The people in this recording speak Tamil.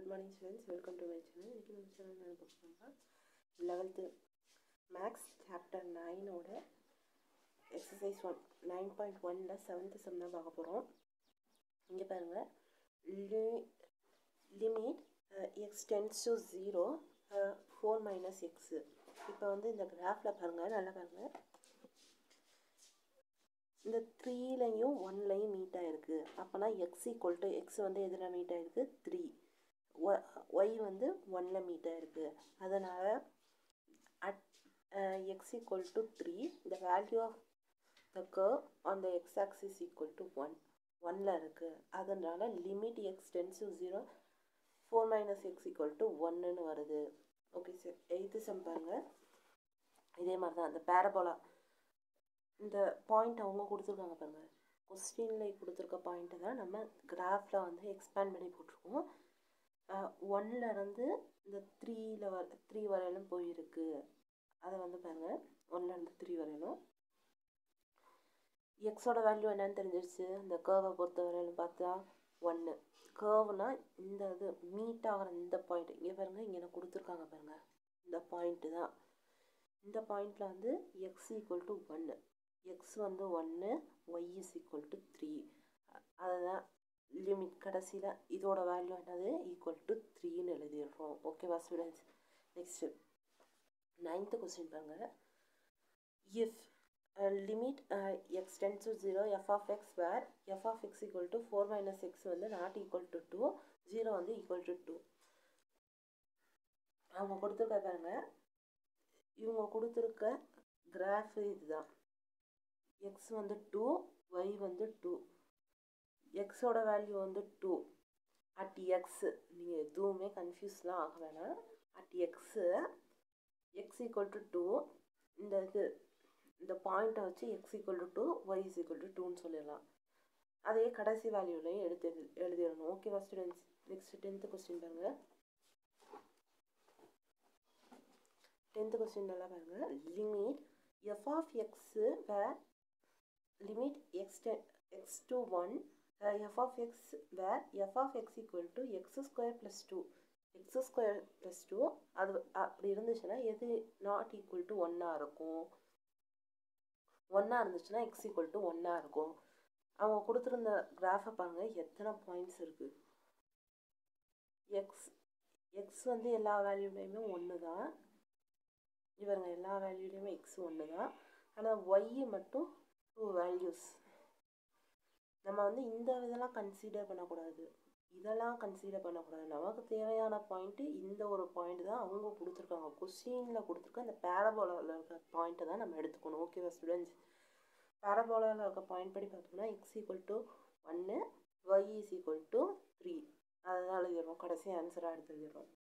morning students welcome to my channel இன்றைக்கி நம்ம சேனல் என்ன பார்க்குறோம்னா லெவல்த்து மேக்ஸ் சாப்டர் நைனோட எக்ஸசைஸ் ஒன் நைன் பாயிண்ட் ஒனில் செவன்த்து செம் தான் பார்க்க போகிறோம் இங்கே பாருங்கள் லி limit x tends to zero four minus x இப்போ வந்து இந்த கிராஃபில் பாருங்கள் நல்லா பாருங்கள் இந்த த்ரீலையும் ஒன்லையும் மீட் ஆகிருக்கு அப்போனா எக்ஸ் ஈக்குவல் டு எக்ஸ் வந்து எதில் மீட் ஆகிருக்கு த்ரீ ஒய் வந்து ஒன்னில் மீட் ஆகிருக்கு அதனால் at x equal to three the value of the curve on the x axis equal to one ஒன்னில் இருக்குது அதனால் limit x tends to zero four minus x equal to ஒன்றுன்னு வருது ஓகே சார் எயித்து சம் பாருங்கள் இதே மாதிரி தான் அந்த பேரபோலா இந்த பாயிண்ட் அவங்க கொடுத்துருக்காங்க பாருங்கள் கொஸ்டினில் கொடுத்துருக்க பாயிண்ட்டை தான் நம்ம கிராஃபில் வந்து எக்ஸ்பேண்ட் பண்ணி போட்டிருக்கோம் ஒன்லேருந்து இந்த த்ரீயில் வர த்ரீ வரையிலும் போயிருக்கு அதை வந்து பாருங்கள் ஒன்லேருந்து த்ரீ வரையிலும் எக்ஸோட வேல்யூ என்னன்னு தெரிஞ்சிருச்சு இந்த கேர்வை பொறுத்த வரையிலும் பார்த்தா ஒன்று கேர்வ்னால் இந்த இது மீட் ஆகிற இந்த பாயிண்ட் இங்கே பாருங்கள் இங்கே நான் கொடுத்துருக்காங்க பாருங்கள் இந்த பாயிண்ட்டு தான் இந்த பாயிண்டில் வந்து எக்ஸ் ஈக்குவல் டு ஒன்று எக்ஸ் வந்து ஒன்று y is equal to three அதுதான் லிமிட் கடைசியில் இதோட வேல்யூ என்னது ஈக்குவல் டு த்ரீன்னு எழுதிடுறோம் ஓகேவா ஸ்டூடெண்ட்ஸ் நெக்ஸ்ட்டு நைன்த்து கொஸ்டின் பாருங்கள் if limit x tends to zero f of x where f of x equal to four minus x வந்து not equal to two zero வந்து ஈக்குவல் டு டூ அவங்க கொடுத்துருக்க பாருங்க இவங்க கொடுத்துருக்க கிராஃப் இதுதான் எக்ஸ் வந்து டூ ஒய் வந்து டூ எக்ஸோட வேல்யூ வந்து டூ அட் எக்ஸ் நீங்கள் எதுவுமே கன்ஃபியூஸ்லாம் ஆக வேணாம் at x x equal to two இந்த இது இந்த பாயிண்ட்டை வச்சு x equal to two y is equal to டூன்னு சொல்லிடலாம் அதே கடைசி வேல்யூலையும் எடுத்து எழுதிடணும் ஓகேவா ஸ்டூடெண்ட்ஸ் நெக்ஸ்ட் டென்த்து கொஸ்டின் பாருங்கள் டென்த்து கொஸ்டின் நல்லா பாருங்கள் limit f of x where limit x, x to 1 uh, f of x where f of x equal to x square plus 2 x square plus 2 அது அப்படி இருந்துச்சுன்னா எது நாட் ஈக்குவல் டு ஒன்னாக இருக்கும் ஒன்னாக இருந்துச்சுன்னா எக்ஸ் ஈக்குவல் டு ஒன்னாக இருக்கும் அவங்க கொடுத்துருந்த கிராஃபை பாருங்கள் எத்தனை பாயிண்ட்ஸ் இருக்குது எக்ஸ் எக்ஸ் வந்து எல்லா வேல்யூலேயுமே ஒன்று தான் இவருங்க எல்லா வேல்யூலேயுமே எக்ஸ் ஒன்று தான் ஆனால் ஒய் மட்டும் டூ வேல்யூஸ் நம்ம வந்து இந்த இதெல்லாம் கன்சிடர் பண்ணக்கூடாது இதெல்லாம் கன்சிடர் பண்ணக்கூடாது நமக்கு தேவையான பாயிண்ட்டு இந்த ஒரு பாயிண்ட் தான் அவங்க கொடுத்துருக்காங்க கொஸ்டினில் கொடுத்துருக்க அந்த பேரபோலாவில் இருக்க பாயிண்ட்டை தான் நம்ம எடுத்துக்கணும் ஓகேவா ஸ்டூடெண்ட்ஸ் பேரபோலாவில் இருக்க பாயிண்ட் படி பார்த்தோம்னா எக்ஸ் ஈக்குவல் டு ஒன்று y is equal to three அதனால் எழுதிடுறோம் கடைசி ஆன்சராக எடுத்து எழுதிடுறோம்